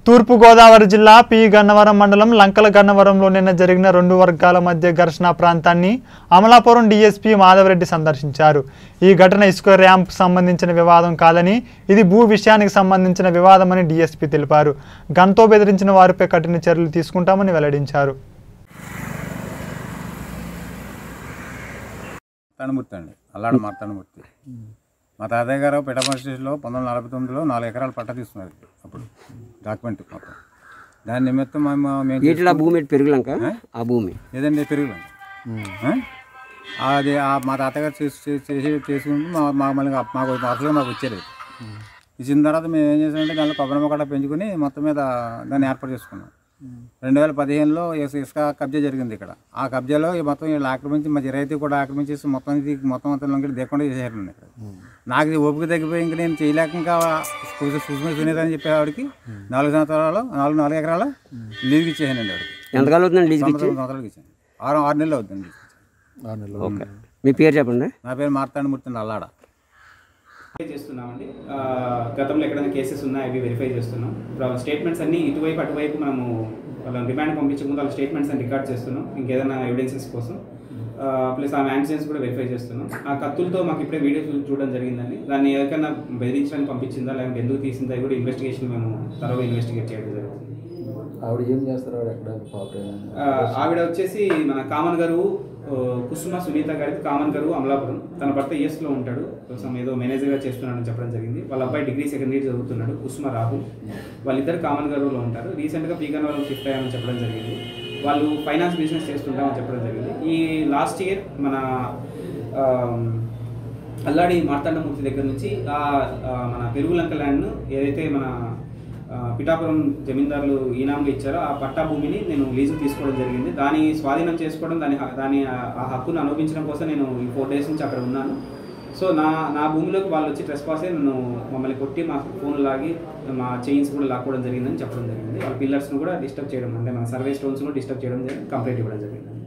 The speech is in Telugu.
తూర్పుగోదావరి జిల్లా పి గన్నవరం మండలం లంకల గన్నవరంలో నిన్న జరిగిన రెండు వర్గాల మధ్య ఘర్షణ ప్రాంతాన్ని అమలాపురం డీఎస్పీ మాధవరెడ్డి సందర్శించారు ఈ ఘటన ఇసుక ర్యాంప్ సంబంధించిన వివాదం కాదని ఇది భూ విషయానికి సంబంధించిన వివాదమని డీఎస్పీ తెలిపారు గన్తో బెదిరించిన వారిపై కఠిన చర్యలు తీసుకుంటామని వెల్లడించారు మార్తాండమూర్తి అండి అల్లాడ మార్తాండమూర్తి మా తాతయ్య గారు పిఠాపురం స్టేషన్లో పంతొమ్మిది వందల నలభై తొమ్మిదిలో నాలుగు ఎకరాల పట్ట తీసుకున్నారు అప్పుడు డాక్యుమెంట్ మొత్తం దాని నిమిత్తం మేము మేము వీటిలో ఆ భూమి ఎటు పెరుగులంక ఆ భూమి ఏదండి పెరుగులు అది ఆ మా తాతగారు చేసి చేసి- చేసి చేసుకుంటూ మా మా మళ్ళీ మాకు అసలు మాకు వచ్చేది ఇచ్చిన తర్వాత మేము ఏం చేసామంటే దానిలో కొబ్బరి మొక్కట పెంచుకొని మొత్తం మీద దాన్ని ఏర్పాటు చేసుకున్నాం రెండు వేల పదిహేనులో ఇసుక ఇసుక కబ్జా జరిగింది ఇక్కడ ఆ కబ్జాలో ఈ మొత్తం వీళ్ళు ఆక్రమించి మా రైతు కూడా ఆక్రమించేసి మొత్తం ఇది మొత్తం మొత్తం లొంగి దేకుండా చేసేయాలండి ఇక్కడ నాకు ఇది ఓపిక తగ్గిపోయి ఇంక నేను చేయలేక ఇంకా సుష్మ సునీత అని చెప్పే ఆవిడకి నాలుగు సంవత్సరాలు నాలుగు నాలుగు ఎకరాలు లీజ్కి ఇచ్చేసానండి ఆవిడకి ఎంతకాలం అవుతుందండి లీజుకి ఇచ్చి సంవత్సరం సంవత్సరాలకి ఇచ్చాను ఆరు ఆరు నెలలు అవుతుంది ఓకే మీ పేరు చెప్పండి నా పేరు మార్తాండమూర్తి అండి అల్లాడ వెరిఫై చేస్తున్నామండి ఆ, గతంలో ఎక్కడైనా కేసెస్ ఉన్నాయో అవి వెరిఫై చేస్తున్నాం ఇప్పుడు వాళ్ళ స్టేట్మెంట్స్ అన్ని ఇటువైపు అటువైపు మనము వాళ్ళ రిమాండ్ పంపించే ముందు వాళ్ళ స్టేట్మెంట్స్ అన్ని రికార్డ్ చేస్తున్నాం ఇంకేదైనా ఎవిడెన్సెస్ కోసం ప్లస్ ఆ మ్యాగజైన్స్ కూడా వెరిఫై చేస్తున్నాం ఆ కత్తులతో మాకు ఇప్పుడే వీడియో చూ- చూడడం జరిగిందండి దాన్ని ఎవరికైనా బెదిరించడానికి పంపించిందా లేకపోతే ఎందుకు తీసిందా అది కూడా ఇన్వెస్టిగేషన్ మేము త్వరగా ఇన్వెస్టిగేట్ చేయడం జరుగుతుంది ఆవిడ ఏం చేస్తారు ఆవిడ ఎక్కడ పాపరేనా ఆ, ఆవిడ వచ్చేసి మన కామన్ గారు ఆ, కుసుమ సునీత గారికి కామన్ గారు అమలాపురం తన భర్త ES లో ఉంటాడు కోసం ఏదో మేనేజర్గా చేస్తున్నాడని చెప్పడం జరిగింది వాళ్ళ అబ్బాయి డిగ్రీ సెకండ్ ఇయర్ చదువుతున్నాడు కుసుమ రాహుల్ వాళ్ళిద్దరు కామన్ గారులో ఉంటారు రీసెంట్గా పీగన్ వాళ్ళు షిఫ్ట్ అయ్యామని చెప్పడం జరిగింది వాళ్ళు ఫైనాన్స్ బిజినెస్ చేస్తుంటామని చెప్పడం జరిగింది ఈ లాస్ట్ ఇయర్ మన ఆ, అల్లాడి మార్తాండమూర్తి దగ్గర నుంచి ఆ ఆ, మన పెరుగులంక ల్యాండ్ను ఏదైతే మన ఆ, పిఠాపురం జమీందారులు ఈనాంగా ఇచ్చారో ఆ పట్టా భూమిని నేను లీజు తీసుకోవడం జరిగింది దాని స్వాధీనం చేసుకోవడం దాని హ- దాని ఆ- ఆ హక్కును అనుభవించడం కోసం నేను ఈ ఫోర్ డేస్ నుంచి అక్కడ ఉన్నాను సో నా నా భూమిలోకి వాళ్ళు వచ్చి ట్రెస్ పాసే నన్ను మమ్మల్ని కొట్టి మా ఫోన్ లాగి మా చైన్స్ కూడా లాక్కోవడం జరిగిందని చెప్పడం జరిగింది వాళ్ళ పిల్లర్స్ను కూడా డిస్టర్బ్ చేయడం అంటే మన సర్వే స్టోన్స్ కూడా డిస్టర్బ్ చేయడం జరిగింది కంప్లైంట్ ఇవ్వడం జరిగింది